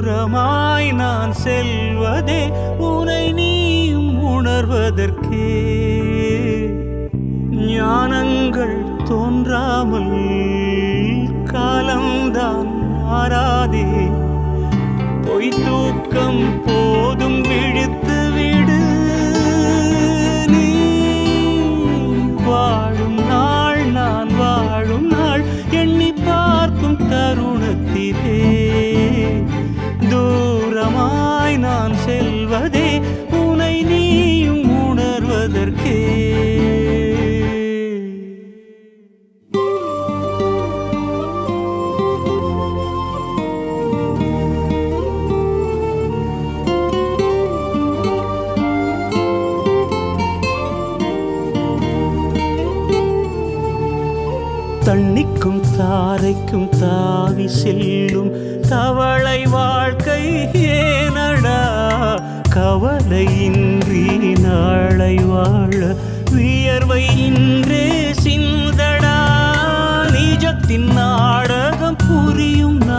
தூரமாய் நான் செல்வதே உனை நீயும் உணர்வதற்கே ஞானங்கள் தோன்றாமல் காலம்தான் மாறாதே பொய் தூக்கம் போதும் விழித்து விடு நீ வாழும் நாள் நான் வாழும் நாள் எண்ணி பார்க்கும் தருணத்திலே தூரமாய் நான் செல்வதே உனை நீயும் உணர்வதற்கே தண்ணிக்கும் தாரைக்கும் தாவி செல்லும் தவளை வாழ்க்கை ஏனடா கவலையின்றி நாளை வாழ வியர்வை இன்றே சிந்தடா நிஜத்தின் நாடகம் புரியும்